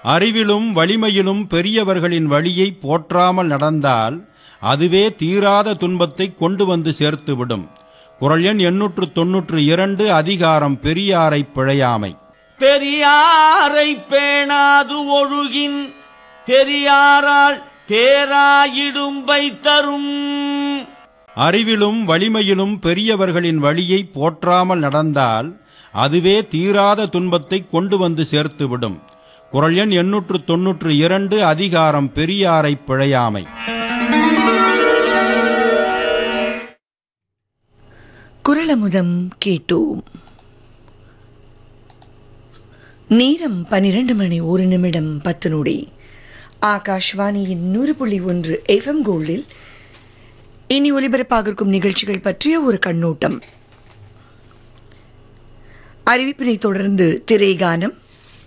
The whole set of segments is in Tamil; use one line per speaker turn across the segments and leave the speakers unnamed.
அறிவிலும் வலிமையிலும் பெரியவர்களின் வழியை போற்றாமல் நடந்தால் அதுவே தீராத துன்பத்தை கொண்டு வந்து சேர்த்துவிடும் குரல் எண் எண்ணூற்று தொன்னூற்று இரண்டு அதிகாரம் பெரியாரை பிழையாமை
பெரியாரை பேணாது ஒழுகின் பெரியாரால் பேராயிடும்பை தரும்
அறிவிலும் வலிமையிலும் பெரியவர்களின் வழியை போற்றாமல் நடந்தால் அதுவே தீராத துன்பத்தை கொண்டு வந்து சேர்த்துவிடும் குரல் எண் எண்ணூற்று தொன்னூற்று இரண்டு அதிகாரம் பெரியாரை பிழையாமை
குரலமுதம் கேட்டோம் நேரம் பன்னிரண்டு மணி ஒரு நிமிடம் பத்து நொடி ஆகாஷ்வாணியின் நூறு புள்ளி ஒன்று எஃப்எம் கோல்டில் இனி ஒலிபரப்பாக இருக்கும் நிகழ்ச்சிகள் பற்றிய ஒரு கண்ணோட்டம் அறிவிப்பினை தொடர்ந்து திரைகானம்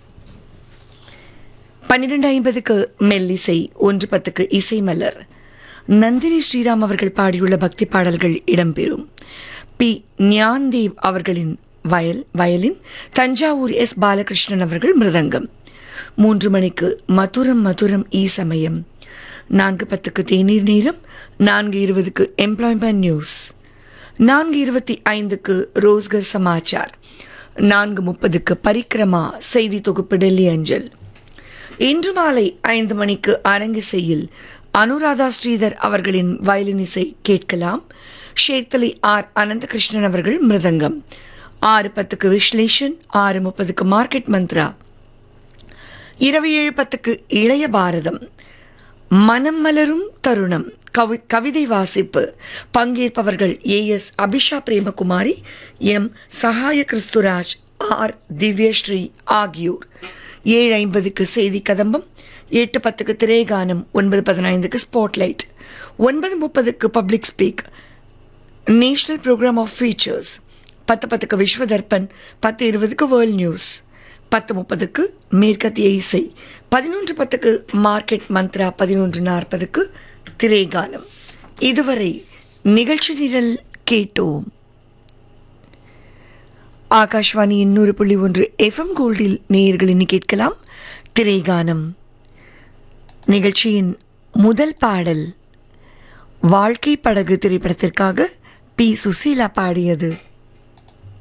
பன்னிரண்டு ஐம்பதுக்கு மெல்லிசை ஒன்று பத்துக்கு இசை மலர் நந்தினி ஸ்ரீராம் அவர்கள் பாடியுள்ள பக்தி பாடல்கள் இடம்பெறும் பி ஞான்தேவ் அவர்களின் வயல் வயலின் தஞ்சாவூர் எஸ் பாலகிருஷ்ணன் அவர்கள் மிருதங்கம் மூன்று மணிக்கு மதுரம் மதுரம் ஈ சமயம் நான்கு பத்துக்கு தேநீர் நேரம் நான்கு இருபதுக்கு எம்ப்ளாய்மெண்ட் நியூஸ் நான்கு இருபத்தி ஐந்துக்கு ரோஸ்கர் சமாச்சார் நான்கு முப்பதுக்கு பரிக்கிரமா செய்தி தொகுப்பு டெல்லி அஞ்சல் இன்று மாலை ஐந்து மணிக்கு அரங்கிசையில் அனுராதா ஸ்ரீதர் அவர்களின் வயலின் இசை கேட்கலாம் ஷேர்தலி ஆர் அனந்தகிருஷ்ணன் அவர்கள் மிருதங்கம் ஆறு பத்துக்கு விஸ்லேஷன் ஆறு முப்பதுக்கு மார்க்கெட் மந்த்ரா இரவு ஏழு பத்துக்கு இளைய பாரதம் மனம் மலரும் தருணம் கவி கவிதை வாசிப்பு பங்கேற்பவர்கள் A S Abisha Premakumari M Sagaya Christuraj R Divyasri ஆகியோர் ஏழு ஐம்பதுக்கு செய்தி கதம்பம் எட்டு பத்துக்கு திரைகானம் ஒன்பது பதினைந்துக்கு ஸ்பாட்லைட் ஒன்பது முப்பதுக்கு public speak national programme of features பத்து பத்துக்கு விஸ்வ தர்ப்பன் பத்து இருபதுக்கு வேர்ல்ட் நியூஸ் பத்து முப்பதுக்கு மேற்கத்திய இசை பதினொன்று பத்துக்கு மார்க்கெட் மந்த்ரா பதினொன்று நாற்பதுக்கு திரைகானம் இதுவரை நிகழ்ச்சி நிரல் கேட்டோம் ஆகாஷ்வாணியின் நூறு புள்ளி ஒன்று எஃப்எம் கோல்டில் நேயர்களின் கேட்கலாம் திரைகானம் நிகழ்ச்சியின் முதல் பாடல் வாழ்க்கை படகு திரைப்படத்திற்காக பி சுசீலா பாடியது